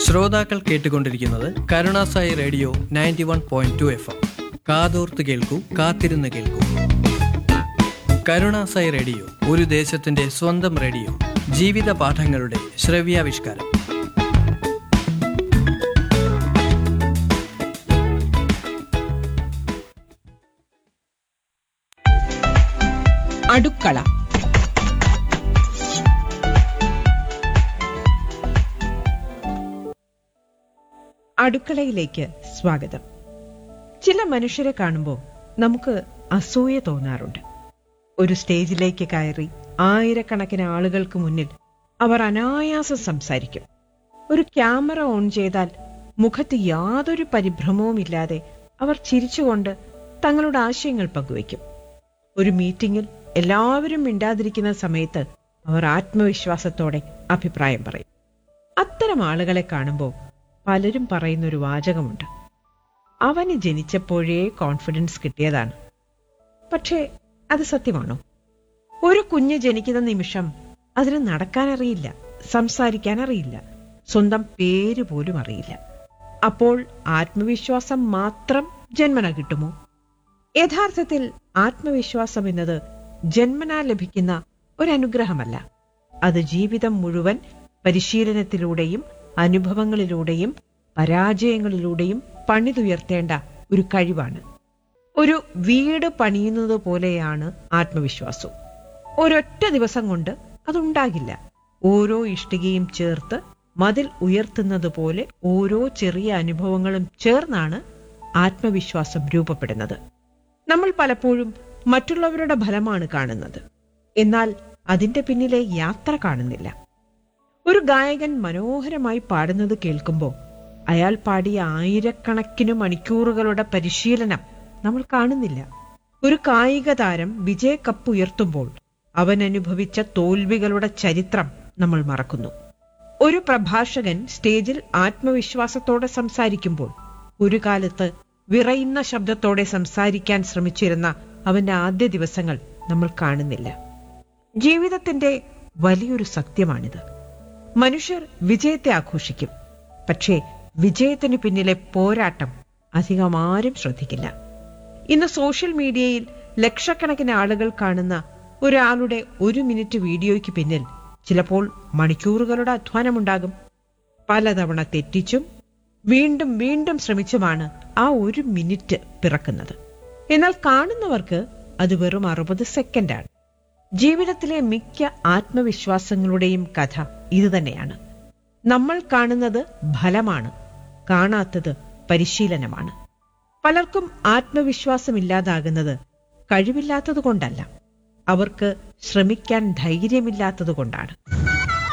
ശ്രോതാക്കൾ കേട്ടുകൊണ്ടിരിക്കുന്നത് Karunasai radio ninety one point two F M കാതോർത്ത് കേൾക്കൂ കാത്തിരുന്ന് കേൾക്കൂ കരുണാസായി റേഡിയോ ഒരു ദേശത്തിന്റെ സ്വന്തം റേഡിയോ ജീവിത പാഠങ്ങളുടെ ശ്രവ്യാവിഷ്കാരം അടുക്കള അടുക്കളയിലേക്ക് സ്വാഗതം ചില മനുഷ്യരെ കാണുമ്പോൾ നമുക്ക് അസൂയ തോന്നാറുണ്ട് ഒരു സ്റ്റേജിലേക്ക് കയറി ആയിരക്കണക്കിന് ആളുകൾക്ക് മുന്നിൽ അവർ അനായാസം സംസാരിക്കും ഒരു ക്യാമറ ഓൺ ചെയ്താൽ മുഖത്ത് യാതൊരു പരിഭ്രമവുമില്ലാതെ അവർ ചിരിച്ചുകൊണ്ട് തങ്ങളുടെ ആശയങ്ങൾ പങ്കുവയ്ക്കും ഒരു മീറ്റിംഗിൽ എല്ലാവരും മിണ്ടാതിരിക്കുന്ന സമയത്ത് അവർ ആത്മവിശ്വാസത്തോടെ അഭിപ്രായം പറയും അത്തരം ആളുകളെ കാണുമ്പോൾ പലരും പറയുന്ന ഒരു വാചകമുണ്ട് അവന് ജനിച്ചപ്പോഴേ കോൺഫിഡൻസ് കിട്ടിയതാണ് പക്ഷേ അത് സത്യമാണോ ഒരു കുഞ്ഞ് ജനിക്കുന്ന നിമിഷം അതിന് നടക്കാനറിയില്ല സംസാരിക്കാൻ അറിയില്ല സ്വന്തം പേര് പോലും അറിയില്ല അപ്പോൾ ആത്മവിശ്വാസം മാത്രം ജന്മന കിട്ടുമോ യഥാർത്ഥത്തിൽ ആത്മവിശ്വാസം എന്നത് ജന്മനാ ലഭിക്കുന്ന ഒരു അനുഗ്രഹമല്ല അത് ജീവിതം മുഴുവൻ പരിശീലനത്തിലൂടെയും അനുഭവങ്ങളിലൂടെയും പരാജയങ്ങളിലൂടെയും പണിതുയർത്തേണ്ട ഒരു കഴിവാണ് ഒരു വീട് പണിയുന്നത് പോലെയാണ് ആത്മവിശ്വാസവും ഒരൊറ്റ ദിവസം കൊണ്ട് അതുണ്ടാകില്ല ഓരോ ഇഷ്ടികയും ചേർത്ത് മതിൽ ഉയർത്തുന്നത് പോലെ ഓരോ ചെറിയ അനുഭവങ്ങളും ചേർന്നാണ് ആത്മവിശ്വാസം രൂപപ്പെടുന്നത് നമ്മൾ പലപ്പോഴും മറ്റുള്ളവരുടെ ഫലമാണ് കാണുന്നത് എന്നാൽ അതിന്റെ പിന്നിലെ യാത്ര കാണുന്നില്ല ഒരു ഗായകൻ മനോഹരമായി പാടുന്നത് കേൾക്കുമ്പോൾ അയാൾ പാടിയ ആയിരക്കണക്കിന് മണിക്കൂറുകളുടെ പരിശീലനം നമ്മൾ കാണുന്നില്ല ഒരു കായിക താരം വിജയ കപ്പ് ഉയർത്തുമ്പോൾ അവൻ അനുഭവിച്ച തോൽവികളുടെ ചരിത്രം നമ്മൾ മറക്കുന്നു ഒരു പ്രഭാഷകൻ സ്റ്റേജിൽ ആത്മവിശ്വാസത്തോടെ സംസാരിക്കുമ്പോൾ ഒരു കാലത്ത് വിറയുന്ന ശബ്ദത്തോടെ സംസാരിക്കാൻ ശ്രമിച്ചിരുന്ന അവന്റെ ആദ്യ ദിവസങ്ങൾ നമ്മൾ കാണുന്നില്ല ജീവിതത്തിന്റെ വലിയൊരു സത്യമാണിത് മനുഷ്യർ വിജയത്തെ ആഘോഷിക്കും പക്ഷേ വിജയത്തിന് പിന്നിലെ പോരാട്ടം അധികം ആരും ശ്രദ്ധിക്കില്ല ഇന്ന് സോഷ്യൽ മീഡിയയിൽ ലക്ഷക്കണക്കിന് ആളുകൾ കാണുന്ന ഒരാളുടെ ഒരു മിനിറ്റ് വീഡിയോയ്ക്ക് പിന്നിൽ ചിലപ്പോൾ മണിക്കൂറുകളുടെ അധ്വാനമുണ്ടാകും പലതവണ തെറ്റിച്ചും വീണ്ടും വീണ്ടും ശ്രമിച്ചുമാണ് ആ ഒരു മിനിറ്റ് പിറക്കുന്നത് എന്നാൽ കാണുന്നവർക്ക് അത് വെറും അറുപത് സെക്കൻഡാണ് ജീവിതത്തിലെ മിക്ക ആത്മവിശ്വാസങ്ങളുടെയും കഥ ഇതുതന്നെയാണ് നമ്മൾ കാണുന്നത് ഫലമാണ് കാണാത്തത് പരിശീലനമാണ് പലർക്കും ആത്മവിശ്വാസമില്ലാതാകുന്നത് കഴിവില്ലാത്തത് കൊണ്ടല്ല അവർക്ക് ശ്രമിക്കാൻ ധൈര്യമില്ലാത്തത് കൊണ്ടാണ്